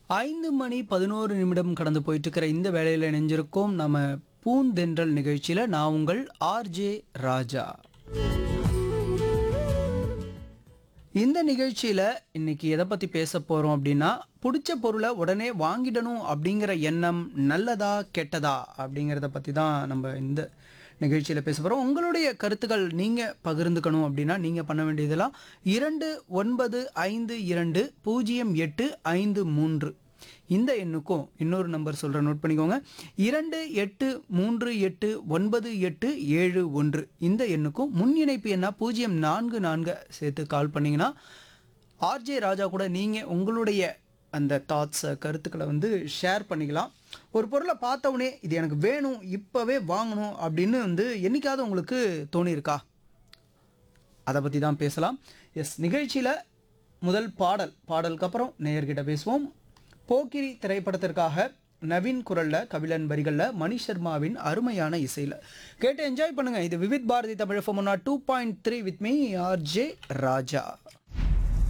ஐந்து மணி பதினோரு நிமிடம் கடந்து போயிட்டு இருக்கிற இந்த வேலையில் இணைஞ்சிருக்கோம் நம்ம பூந்தென்றல் நிகழ்ச்சியில் நான் உங்கள் ஆர்ஜே ராஜா இந்த நிகழ்ச்சியில் இன்னைக்கு எதை பற்றி பேச போகிறோம் அப்படின்னா பிடிச்ச பொருளை உடனே வாங்கிடணும் அப்படிங்கிற எண்ணம் நல்லதா கெட்டதா அப்படிங்கிறத பற்றி தான் நம்ம இந்த நிகழ்ச்சியில் பேச போகிறோம் உங்களுடைய கருத்துக்கள் நீங்கள் பகிர்ந்துக்கணும் அப்படின்னா நீங்கள் பண்ண வேண்டியதெல்லாம் இரண்டு ஒன்பது ஐந்து இரண்டு பூஜ்ஜியம் எட்டு ஐந்து மூன்று இந்த எண்ணுக்கும் இன்னொரு நம்பர் சொல்கிறேன் நோட் பண்ணிக்கோங்க இரண்டு எட்டு மூன்று எட்டு ஒன்பது எட்டு ஏழு ஒன்று இந்த எண்ணுக்கும் முன் இணைப்பு எண்ணா பூஜ்ஜியம் நான்கு நான்கு சேர்த்து கால் பண்ணிங்கன்னா ஆர்ஜே ராஜா கூட நீங்கள் உங்களுடைய அந்த தாட்ஸை கருத்துக்களை வந்து ஷேர் பண்ணிக்கலாம் ஒரு பொருளை பார்த்த உடனே இது எனக்கு வேணும் இப்போவே வாங்கணும் அப்படின்னு வந்து என்னைக்காவது உங்களுக்கு தோணியிருக்கா அதை பற்றி தான் பேசலாம் எஸ் நிகழ்ச்சியில் முதல் பாடல் பாடலுக்கு அப்புறம் நேயர்கிட்ட பேசுவோம் போக்கிரி திரைப்படத்திற்காக நவீன் குரல்ல கபிலன் வரிகளில் மணி சர்மாவின் அருமையான இசையில் கேட்டு என்ஜாய் பண்ணுங்க இது விவித் பாரதி தமிழ் ஃபோமோனா two point three with me RJ Raja